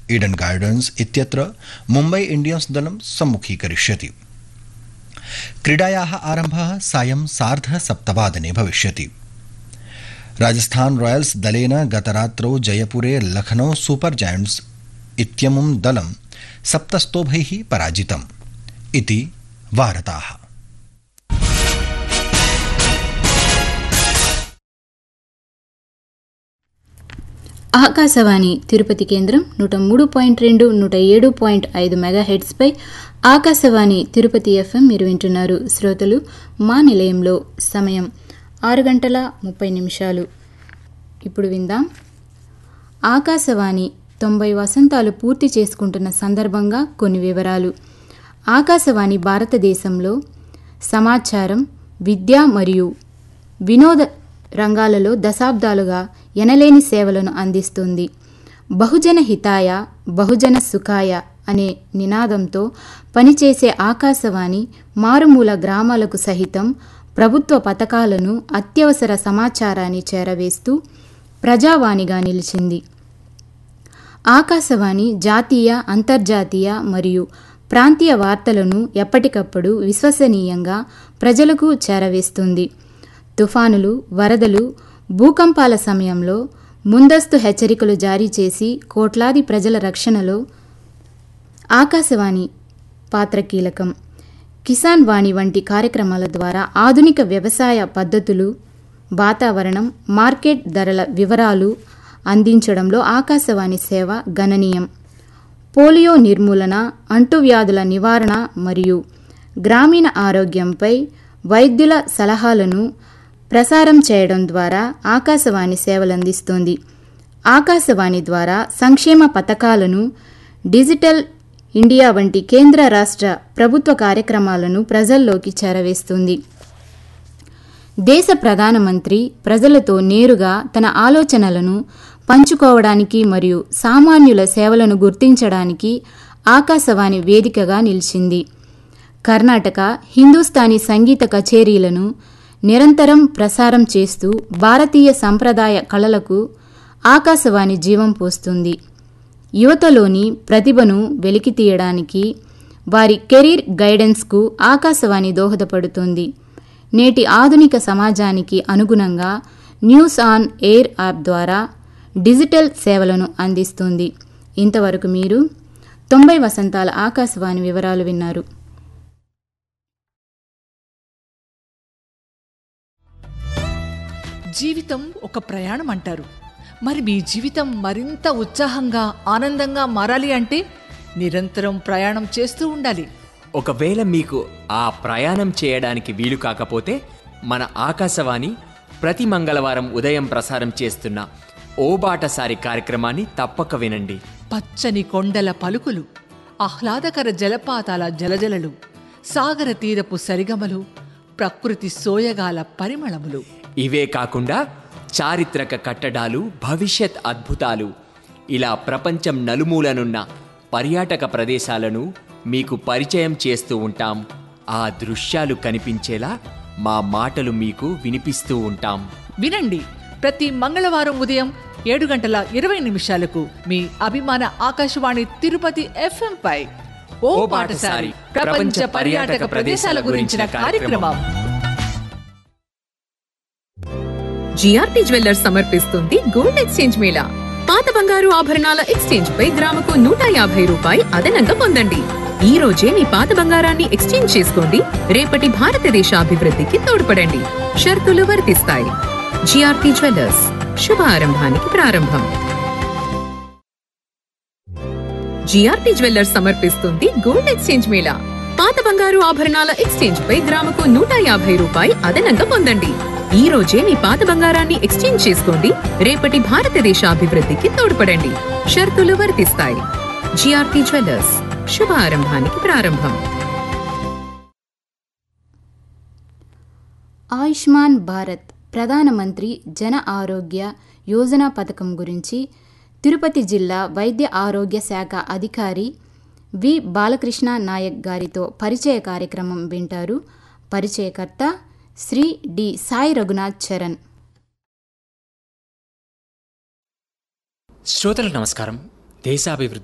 Eden gardens इत्यत्र Mumbai Indians दलं सम्मुखीकरिष्यति क्रीडायाः आरम्भः सायं सार्धसप्तवादने भविष्यति राजस्थान रॉयल्स दलेन गतरात्रौ जयपुरे लखनौ सुपर जायंट्स इत्यमुं दलं सप्तस्तोभैः पराजितम् इति वार्ताः ఆకాశవాణి తిరుపతి కేంద్రం నూట మూడు పాయింట్ రెండు నూట ఏడు పాయింట్ ఐదు మెగా హెడ్స్పై ఆకాశవాణి తిరుపతి ఎఫ్ఎం మీరు వింటున్నారు శ్రోతలు మా నిలయంలో సమయం ఆరు గంటల ముప్పై నిమిషాలు ఇప్పుడు విందాం ఆకాశవాణి తొంభై వసంతాలు పూర్తి చేసుకుంటున్న సందర్భంగా కొన్ని వివరాలు ఆకాశవాణి భారతదేశంలో సమాచారం విద్య మరియు వినోద రంగాలలో దశాబ్దాలుగా ఎనలేని సేవలను అందిస్తుంది బహుజన హితాయ బహుజన సుఖాయ అనే నినాదంతో పనిచేసే ఆకాశవాణి మారుమూల గ్రామాలకు సహితం ప్రభుత్వ పథకాలను అత్యవసర సమాచారాన్ని చేరవేస్తూ ప్రజావాణిగా నిలిచింది ఆకాశవాణి జాతీయ అంతర్జాతీయ మరియు ప్రాంతీయ వార్తలను ఎప్పటికప్పుడు విశ్వసనీయంగా ప్రజలకు చేరవేస్తుంది తుఫానులు వరదలు భూకంపాల సమయంలో ముందస్తు హెచ్చరికలు జారీ చేసి కోట్లాది ప్రజల రక్షణలో ఆకాశవాణి పాత్ర కీలకం కిసాన్ వాణి వంటి కార్యక్రమాల ద్వారా ఆధునిక వ్యవసాయ పద్ధతులు వాతావరణం మార్కెట్ ధరల వివరాలు అందించడంలో ఆకాశవాణి సేవ గణనీయం పోలియో నిర్మూలన అంటువ్యాధుల నివారణ మరియు గ్రామీణ ఆరోగ్యంపై వైద్యుల సలహాలను ప్రసారం చేయడం ద్వారా ఆకాశవాణి సేవలందిస్తోంది ఆకాశవాణి ద్వారా సంక్షేమ పథకాలను డిజిటల్ ఇండియా వంటి కేంద్ర రాష్ట్ర ప్రభుత్వ కార్యక్రమాలను ప్రజల్లోకి చేరవేస్తుంది దేశ ప్రధానమంత్రి ప్రజలతో నేరుగా తన ఆలోచనలను పంచుకోవడానికి మరియు సామాన్యుల సేవలను గుర్తించడానికి ఆకాశవాణి వేదికగా నిలిచింది కర్ణాటక హిందుస్థానీ సంగీత కచేరీలను నిరంతరం ప్రసారం చేస్తూ భారతీయ సంప్రదాయ కళలకు ఆకాశవాణి జీవం పోస్తుంది యువతలోని ప్రతిభను వెలికితీయడానికి వారి కెరీర్ గైడెన్స్కు ఆకాశవాణి దోహదపడుతుంది నేటి ఆధునిక సమాజానికి అనుగుణంగా న్యూస్ ఆన్ ఎయిర్ యాప్ ద్వారా డిజిటల్ సేవలను అందిస్తుంది ఇంతవరకు మీరు తొంభై వసంతాల ఆకాశవాణి వివరాలు విన్నారు జీవితం ఒక ప్రయాణం అంటారు మరి మీ జీవితం మరింత ఉత్సాహంగా ఆనందంగా మారాలి అంటే నిరంతరం ప్రయాణం చేస్తూ ఉండాలి ఒకవేళ మీకు ఆ ప్రయాణం చేయడానికి వీలు కాకపోతే మన ఆకాశవాణి ప్రతి మంగళవారం ఉదయం ప్రసారం చేస్తున్న ఓ బాటసారి కార్యక్రమాన్ని తప్పక వినండి పచ్చని కొండల పలుకులు ఆహ్లాదకర జలపాతాల జలజలలు సాగర తీరపు సరిగమలు ప్రకృతి సోయగాల పరిమళములు ఇవే కాకుండా చారిత్రక కట్టడాలు భవిష్యత్ అద్భుతాలు ఇలా ప్రపంచం నలుమూలనున్న పర్యాటక ప్రదేశాలను మీకు పరిచయం చేస్తూ ఉంటాం ఆ దృశ్యాలు కనిపించేలా మా మాటలు మీకు వినిపిస్తూ ఉంటాం వినండి ప్రతి మంగళవారం ఉదయం ఏడు గంటల ఇరవై నిమిషాలకు మీ అభిమాన ఆకాశవాణి తిరుపతి ఎఫ్ఎం పై ఓ పాటసారి ప్రపంచ పర్యాటక ప్రదేశాల గురించిన కార్యక్రమం జిఆర్పి జ్యువెల్లర్స్ సమర్పిస్తుంది గోల్డ్ ఎక్స్చేంజ్ మేళా పాత బంగారు ఆభరణాల ఎక్స్చేంజ్ పై గ్రాముకు నూట యాభై రూపాయి అదనంగా పొందండి ఈ రోజే మీ పాత బంగారాన్ని ఎక్స్చేంజ్ చేసుకోండి రేపటి భారతదేశ అభివృద్ధికి తోడ్పడండి షరతులు వర్తిస్తాయి జిఆర్పి జ్యువెల్లర్స్ శుభారంభానికి ప్రారంభం జిఆర్పి జ్యువెల్లర్స్ సమర్పిస్తుంది గోల్డ్ ఎక్స్చేంజ్ మేళా పాత బంగారు ఆభరణాల ఎక్స్చేంజ్ పై గ్రాముకు నూట యాభై రూపాయి అదనంగా పొందండి ఈ రోజే మీ పాత బంగారాన్ని ఎక్స్చేంజ్ చేసుకోండి రేపటి భారతదేశ అభివృద్ధికి తోడ్పడండి షరతులు వర్తిస్తాయి జిఆర్పి జ్యువెల్లర్స్ శుభారంభానికి ప్రారంభం ఆయుష్మాన్ భారత్ ప్రధానమంత్రి జన ఆరోగ్య యోజన పథకం గురించి తిరుపతి జిల్లా వైద్య ఆరోగ్య శాఖ అధికారి వి బాలకృష్ణ నాయక్ గారితో పరిచయ కార్యక్రమం వింటారు పరిచయకర్త శ్రీ డి సాయి రఘునాథ్ చరణ్ శ్రోతలకు నమస్కారం దేశాభివృద్ధి